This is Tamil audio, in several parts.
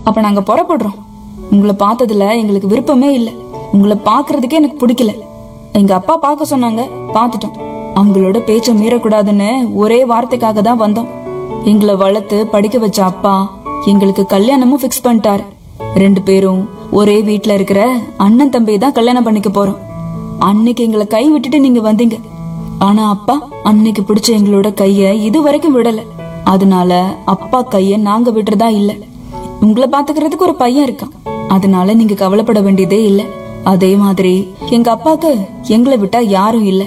அப்ப நாங்க புறப்படுறோம் உங்களை பார்த்ததுல எங்களுக்கு விருப்பமே இல்ல உங்களை பார்க்கிறதுக்கே எனக்கு பிடிக்கல எங்க அப்பா பார்க்க சொன்னாங்க பார்த்துட்டோம் அவங்களோட பேச்ச மீறக்கூடாதுன்னு ஒரே வார்த்தைக்காக தான் வந்தோம் எங்களை வளர்த்து படிக்க வச்ச அப்பா எங்களுக்கு கல்யாணமும் ஃபிக்ஸ் பண்ணிட்டாரு ரெண்டு பேரும் ஒரே வீட்ல இருக்கிற அண்ணன் தம்பியை தான் கல்யாணம் பண்ணிக்க போறோம் அன்னைக்கு எங்களை கை விட்டுட்டு நீங்க வந்தீங்க ஆனா அப்பா அன்னைக்கு பிடிச்ச எங்களோட கைய இது வரைக்கும் விடல அதனால அப்பா கைய நாங்க விடுறதா இல்ல உங்களை பாத்துக்கிறதுக்கு ஒரு பையன் இருக்கான் அதனால நீங்க கவலைப்பட வேண்டியதே இல்ல அதே மாதிரி எங்க அப்பாக்கு எங்களை விட்டா யாரும் இல்ல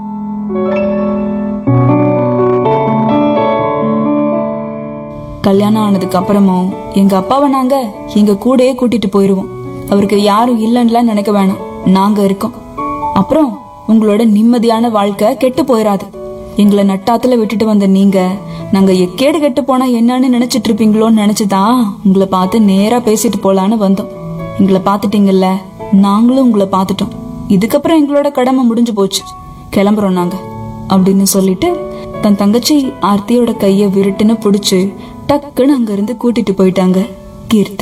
கல்யாணம் ஆனதுக்கு அப்புறமும் எங்க அப்பாவை நாங்க எங்க கூடயே கூட்டிட்டு போயிருவோம் அவருக்கு யாரும் இல்லைன்னுலாம் நினைக்க வேணாம் நாங்க இருக்கோம் அப்புறம் உங்களோட நிம்மதியான வாழ்க்கை கெட்டு போயிடாது எங்களை நட்டாத்துல விட்டுட்டு வந்த நீங்க நாங்க எக்கேடு கெட்டு போனா என்னன்னு நினைச்சிட்டு இருப்பீங்களோன்னு நினைச்சுதான் உங்களை பார்த்து நேரா பேசிட்டு போலான்னு வந்தோம் எங்களை பார்த்துட்டீங்கல்ல நாங்களும் உங்களை பார்த்துட்டோம் இதுக்கப்புறம் எங்களோட கடமை முடிஞ்சு போச்சு கிளம்புறோம் நாங்க அப்படின்னு சொல்லிட்டு தன் தங்கச்சி ஆர்த்தியோட கைய விருட்டுன்னு புடிச்சு டக்குன்னு அங்க இருந்து கூட்டிட்டு போயிட்டாங்க கீர்த்தி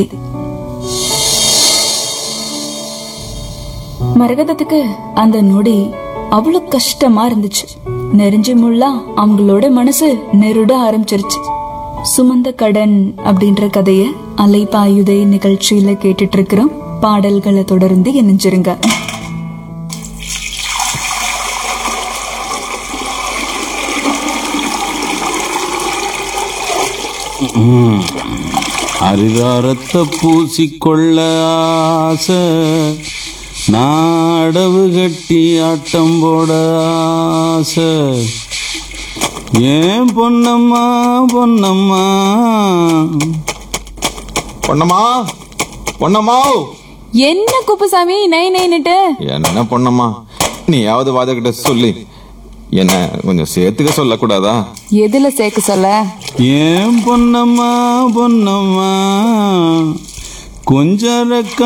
மரகதத்துக்கு அந்த நொடி அவ்வளவு கஷ்டமா இருந்துச்சு நெருஞ்சி முள்ளா அவங்களோட மனசு நெருட ஆரம்பிச்சிருச்சு சுமந்த கடன் அப்படின்ற கதைய அலைப்பாயுதை நிகழ்ச்சியில கேட்டுட்டு இருக்கிறோம் பாடல்களை தொடர்ந்து இணைஞ்சிருங்க அரிதாரத்தை பூசிக்கொள்ள ஆசை நாடவு கட்டி ஆட்டம் போட ஆசை ஏன் பொன்னம்மா பொன்னம்மா பொன்னம்மா பொன்னம்மா என்ன குப்புசாமி நை நைன்னுட்டு என்ன பொன்னம்மா நீயாவது வாதகிட்ட சொல்லி என்ன கொஞ்சம் சேர்த்துக்க சொல்லக்கூடாதா எதுல சேர்க்க சொல்ல ஏன் பொன்னம்மா பொன்னம்மா கொஞ்சம் ரெக்க